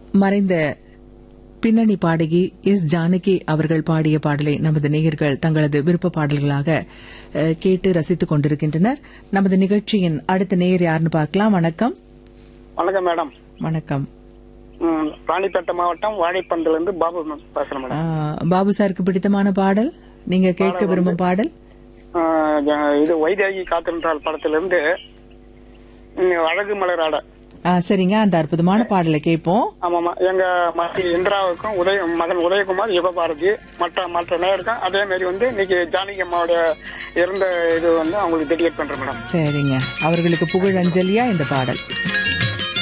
மறைந்த பின்னணி பாடகி எஸ் ஜானகி அவர்கள் பாடிய பாடலை நமது நேயர்கள் தங்களது விருப்ப பாடல்களாக அஹ், கேட்டு ரசித்துக் கொண்டிருக்கின்றனர் நமது நிகழ்ச்சியின் அடுத்த நேயர் யாருன்னு பார்க்கலாம் வணக்கம் வணக்கம் மேடம் வணக்கம் ம், ராணிப்பேட்டை மாவட்டம் வாழைப்பந்தில இருந்து பாபு மேம் பேசுறேன் மேடம் ஆ, பாபு சாருக்கு பிடித்தமான பாடல் நீங்க கேட்க விரும்பும் பாடல் ஆ, ஜ- இது வைதேகி காத்திருந்தால் படத்திலிருந்து ம், அழகு மலராட ஆ, சரிங்க அந்த அற்புதமான பாடலை கேட்போம் ஆமாமா எங்க மனைவி இந்திராவுக்கும் உதய மகன் உதயகுமார் யுகபாரதி மற்ற மற்ற நேருக்கும் அதே மாதிரி வந்து இன்னைக்கு ஜானகி அம்மாவோட இருந்த இது வந்து அவங்களுக்கு டெடிகேட் பண்றேன் மேடம் சரிங்க அவர்களுக்கு புகழ் அஞ்சலியா இந்த பாடல்